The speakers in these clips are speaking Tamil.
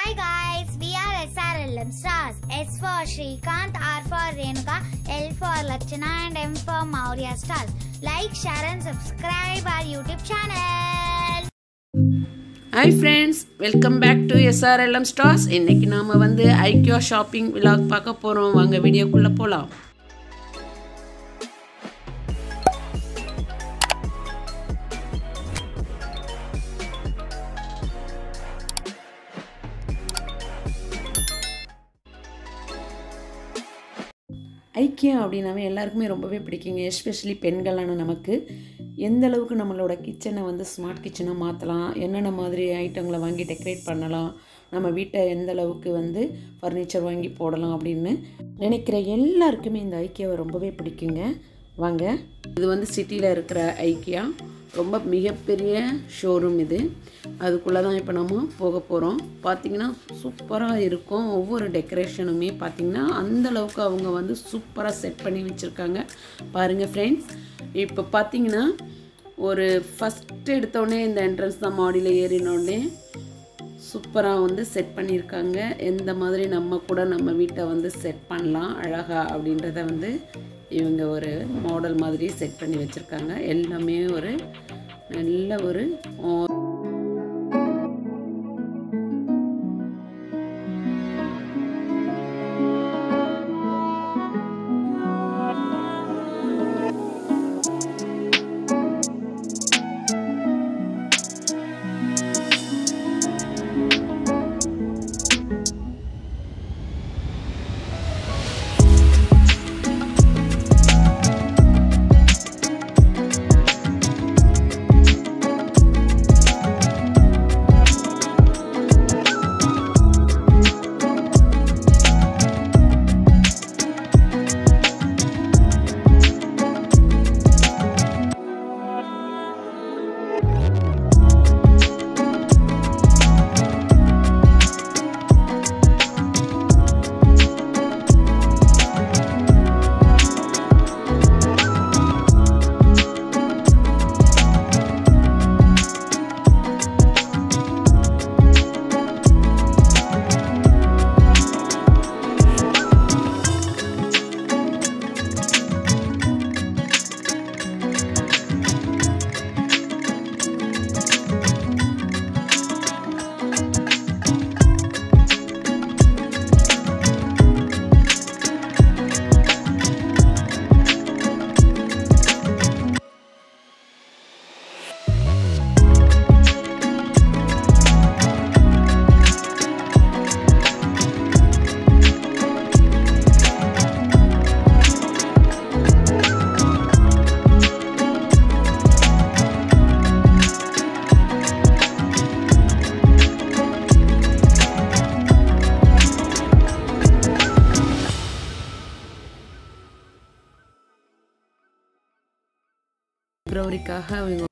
Hi guys, we are SRLM stars. S for Srikanth, R for Renuka, L for Lachana and M for Maurya stars. Like, share and subscribe our YouTube channel. Hi friends welcome back to SRLM stars இன்னைக்கு நாம் வந்து ஐக்கியா ஷாப்பிங் விலாக் பார்க்க போகிறோம் வாங்க வீடியோக்குள்ளே போகலாம் ஐக்கியம் அப்படின்னாவே எல்லாருக்குமே ரொம்பவே பிடிக்குங்க எஸ்பெஷலி பெண்களான நமக்கு எந்த அளவுக்கு நம்மளோட கிச்சனை வந்து ஸ்மார்ட் கிச்சனாக மாற்றலாம் என்னென்ன மாதிரி ஐட்டங்களை வாங்கி டெக்கரேட் பண்ணலாம் நம்ம வீட்டை எந்த அளவுக்கு வந்து ஃபர்னிச்சர் வாங்கி போடலாம் அப்படின்னு நினைக்கிற எல்லாருக்குமே இந்த ஐக்கியாவை ரொம்பவே பிடிக்குங்க வாங்க இது வந்து சிட்டியில் இருக்கிற ஐக்கியா ரொம்ப மிகப்பெரிய ஷோரூம் இது அதுக்குள்ளே தான் இப்போ நம்ம போக போகிறோம் பார்த்தீங்கன்னா சூப்பராக இருக்கும் ஒவ்வொரு டெக்கரேஷனுமே பார்த்தீங்கன்னா அந்த அளவுக்கு அவங்க வந்து சூப்பராக செட் பண்ணி வச்சுருக்காங்க பாருங்கள் ஃப்ரெண்ட்ஸ் இப்போ பார்த்தீங்கன்னா ஒரு ஃபஸ்ட்டு எடுத்தோடனே இந்த என்ட்ரன்ஸ் தான் மாடியில் ஏறினோடனே சூப்பராக வந்து செட் பண்ணியிருக்காங்க எந்த மாதிரி நம்ம கூட நம்ம வீட்டை வந்து செட் பண்ணலாம் அழகா அப்படின்றத வந்து இவங்க ஒரு மாடல் மாதிரி செட் பண்ணி வச்சுருக்காங்க எல்லாமே ஒரு நல்ல ஒரு பிப்ரவரிக்காக அவங்க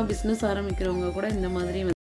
பிஸ்னஸ் ஆரம்பிக்கிறவங்க கூட இந்த மாதிரி வந்து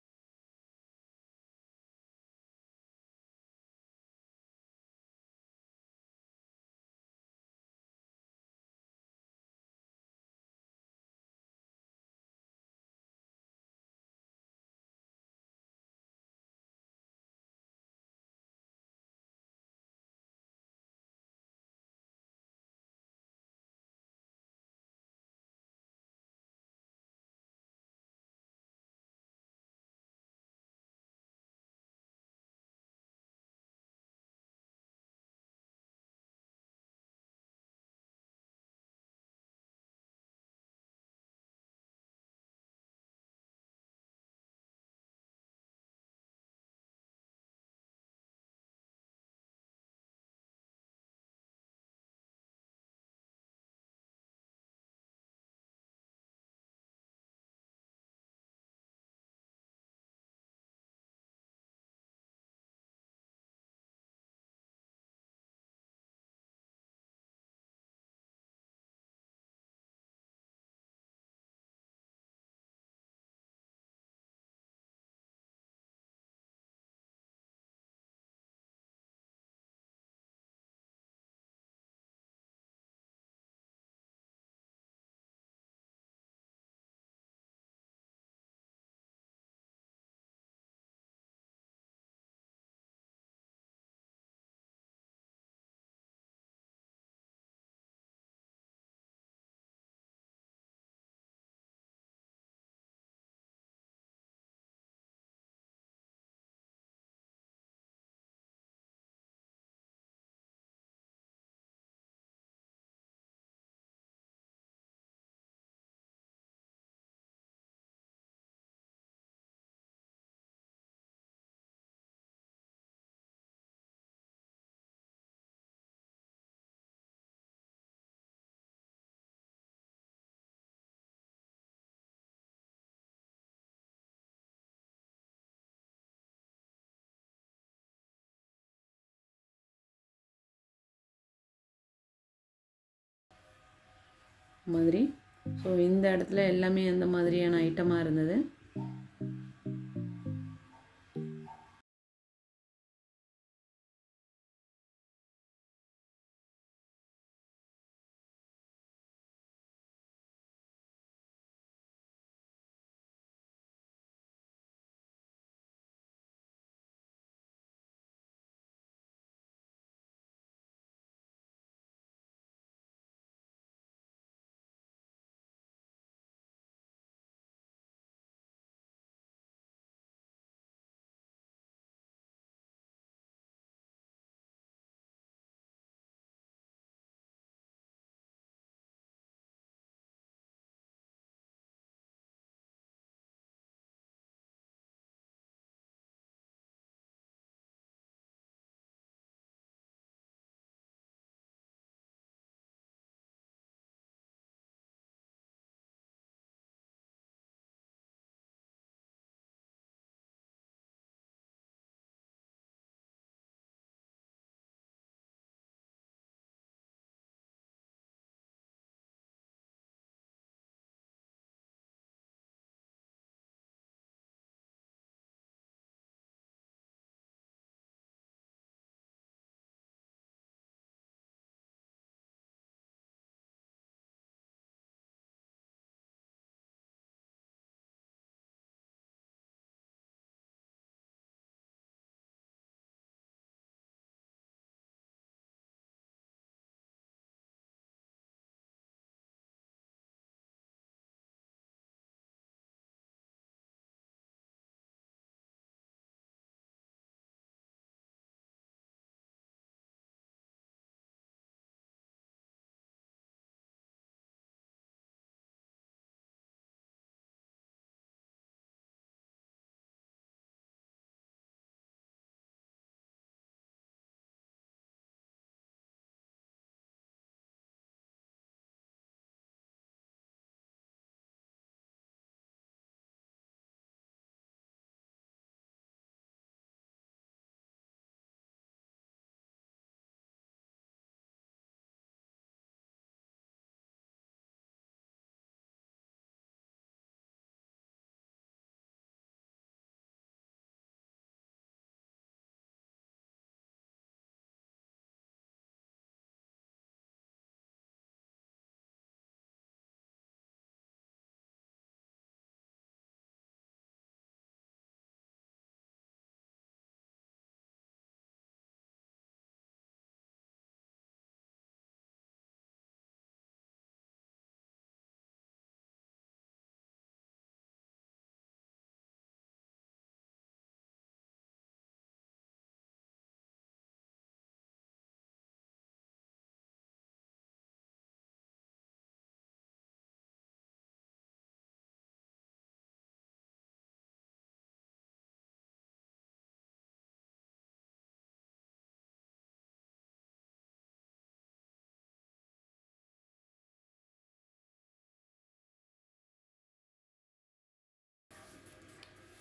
மாதிரி ஸோ இந்த இடத்துல எல்லாமே அந்த மாதிரியான ஐட்டமாக இருந்தது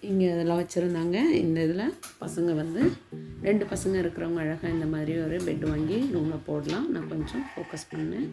இங்கே அதெல்லாம் வச்சுருந்தாங்க இந்த இதில் பசங்க வந்து ரெண்டு பசங்க இருக்கிறவங்க அழகாக இந்த மாதிரி ஒரு பெட் வாங்கி ரூமில் போடலாம் நான் கொஞ்சம் ஃபோக்கஸ் பண்ணேன்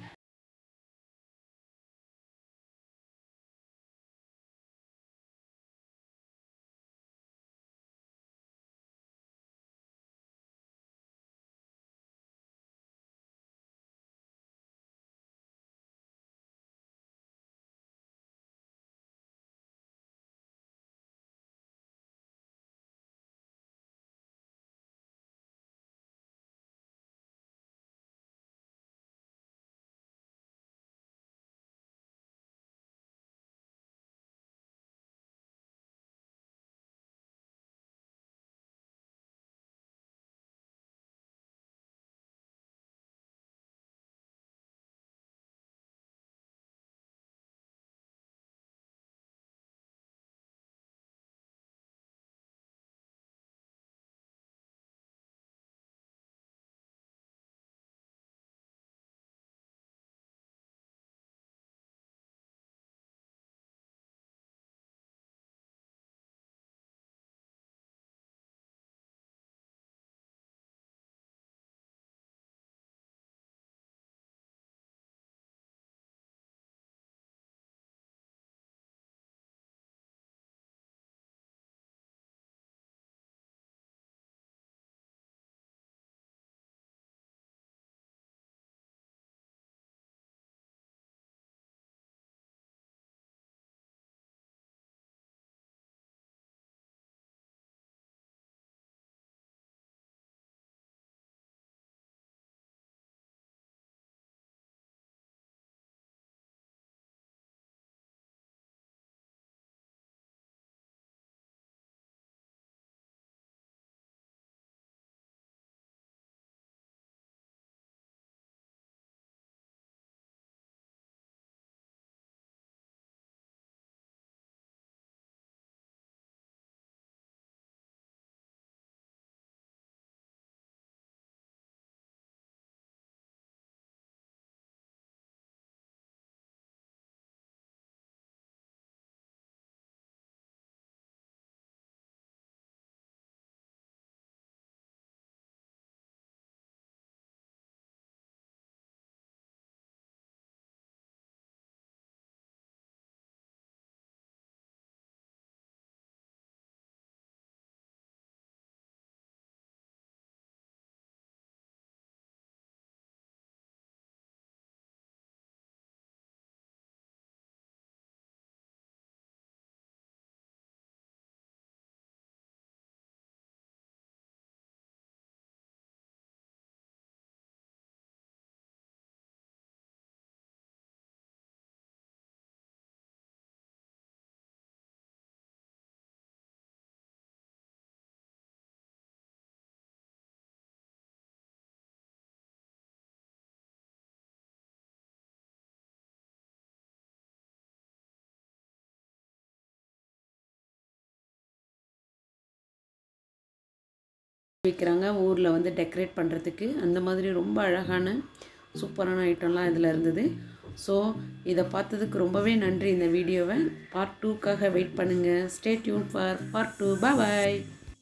வைக்கிறாங்க ஊரில் வந்து டெக்கரேட் பண்ணுறதுக்கு அந்த மாதிரி ரொம்ப அழகான சூப்பரான ஐட்டம்லாம் இதில் இருந்தது ஸோ இதை பார்த்ததுக்கு ரொம்பவே நன்றி இந்த வீடியோவை பார்ட் டூக்காக வெயிட் பண்ணுங்கள் stay tune for part two bye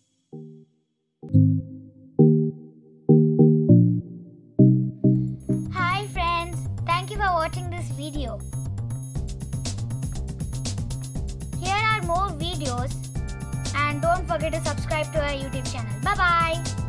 Hi friends, thank you for watching this video. Here are more videos and don't forget to subscribe to our YouTube channel. Bye bye.